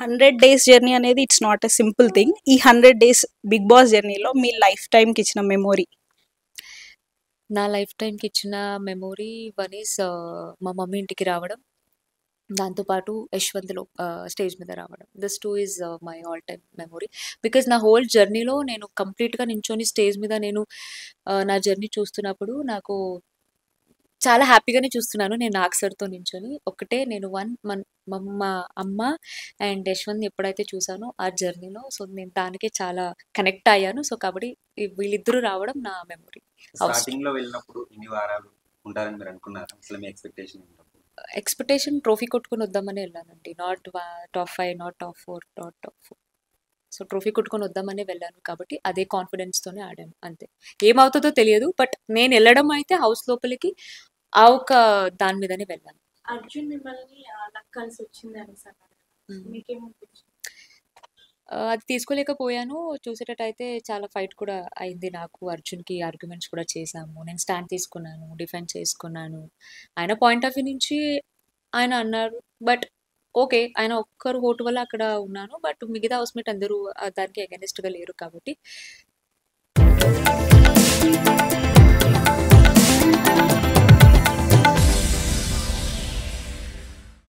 hundred days journey అనేది it's not a simple thing ఈ hundred days big boss జర్నీలో మీ లైఫ్ టైంకి ఇచ్చిన మెమొరీ నా లైఫ్ టైంకి ఇచ్చిన మెమొరీ వన్ ఈస్ మా మమ్మీ ఇంటికి రావడం దాంతోపాటు యశ్వంత్లో స్టేజ్ మీద రావడం this two is my all time memory because నా హోల్ జర్నీలో నేను కంప్లీట్గా నించొని స్టేజ్ మీద నేను ఆ, నా జర్నీ చూస్తున్నప్పుడు నాకు చాలా హ్యాపీగానే చూస్తున్నాను నేను నాగ్ సార్తో నించొని ఒకటే నేను వన్ మన్ మా- మా అమ్మ అండ్ యశ్వంత్ ఎప్పుడైతే చూసానో ఆ జర్నీలో సో నేను దానికే చాలా కనెక్ట్ అయ్యాను సో కాబట్టి ఈ వీళ్ళిద్దరూ రావడం నా మెమొరీ స్టార్టింగ్ లో వెళ్ళినప్పుడు ఇన్ని వారాలు ఉంటారని మీరు అనుకున్నారు అసలు మీ ఎక్స్పెక్టేషన్ ఎక్స్పెక్టేషన్ ట్రోఫీ కొట్టుకొని వద్దామని వెళ్ళానండి not top five not top four not top four so trophy కొట్టుకొని వద్దామని వెళ్ళాను కాబట్టి అదే కాన్ఫిడెన్స్తోనే ఆడాను అంతే ఏమవుతుందో తెలియదు బట్ నేను వెళ్ళడం అయితే హౌస్ లోపలికి ఆ ఒక దాని మీదనే వెళ్ళాను అర్జున్ మిమ్మల్ని లక్ కలిసి వచ్చింది అని సార్ మీకేమనిపించింది ఆ, అది తీసుకోలేకపోయాను చూసేటట్టయితే చాలా ఫైట్ కూడా అయింది నాకు అర్జున్కి ఆర్గ్యుమెంట్స్ కూడా చేశాము నేను స్టాండ్ తీసుకున్నాను డిఫెండ్ చేసుకున్నాను ఆయన పాయింట్ ఆఫ్ వ్యూ నుంచి ఆయన అన్నారు బట్ ఓకే ఆయన ఒక్కరు ఓటు వల్ల అక్కడ ఉన్నాను బట్ మిగతా హౌస్మేట్ అందరూ ఆ దానికి అగెనిస్ట్గా లేరు కాబట్టి